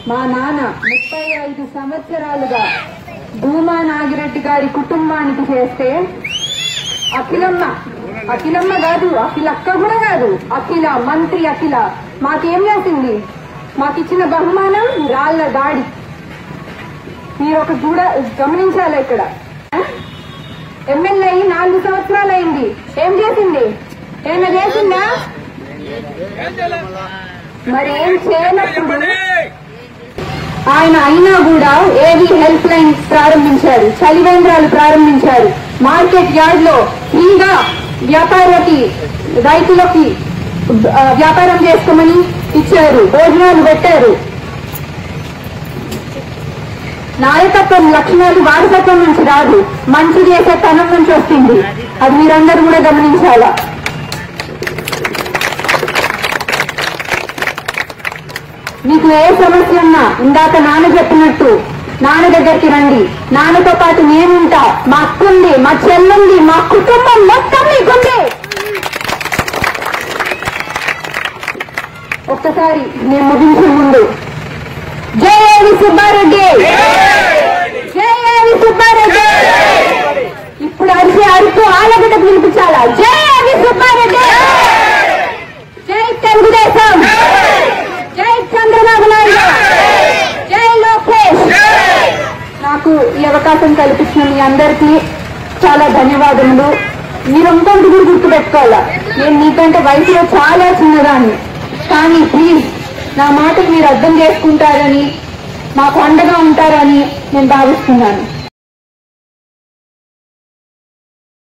మా నాన్న ముప్పై ఐదు సంవత్సరాలుగా భూమా నాగిరెడ్డి గారి కుటుంబానికి చేస్తే అఖిలమ్మ అఖిలమ్మ కాదు అఖిలక్క కూడా కాదు అఖిల మంత్రి అఖిల మాకేం చేసింది మాకిచ్చిన బహుమానం రాళ్ల దాడి మీరు ఒక చూడ గమనించాలి ఇక్కడ ఎమ్మెల్యే అయి నాలుగు సంవత్సరాలు అయింది ఏం చేసింది ఏమైనా చేసిందా మరి ఏం చేయనప్పుడు ఆయన అయినా కూడా ఏవి హెల్ప్ లైన్ ప్రారంభించారు చలివేంద్రాలు ప్రారంభించారు మార్కెట్ యార్డ్ లో ఫ్రీగా వ్యాపారకి రైతులకి ఆ, వ్యాపారం చేసుకోమని ఇచ్చారు భోజనాలు పెట్టారు నాయకత్వం లక్షణాలు వారసత్వం నుంచి రాదు మంచి చేసే తనం నుంచి వస్తుంది అది మీరందరూ కూడా గమనించాలా మీకు ఏ సమస్య ఉన్నా ఇందాక నాన్న చెప్పినట్టు నాన్న దగ్గరికి రండి నాన్నతో పాటు నేనుంటా మా అక్కుంది మా చెల్లుంది మా కుటుంబం మొత్తం మీకుంది ఒక్కసారి నేను ముగించే ముందు జై ఏవి సుబ్బారెడ్డి జై ఏవి సుబ్బారెడ్డి ఇప్పుడు అరిసే అరుపు ఆలగడ్డకు వినిపించాలా జై ఏవి సుబ్బారెడ్డి జై తెలుగుదేశం జై చంద్రబాబు నాయుడు జై లోకేష్ నాకు ఈ అవకాశం కల్పించిన మీ అందరికీ చాలా ధన్యవాదములు మీరు ఇంకొకటి కూడా గుర్తుపెట్టుకోవాలా నేను మీకంటే వయసులో చాలా చిన్నదాన్ని కానీ ప్లీజ్ నా మాటకు మీరు అర్థం చేసుకుంటారని మాకు అండగా ఉంటారని నేను భావిస్తున్నాను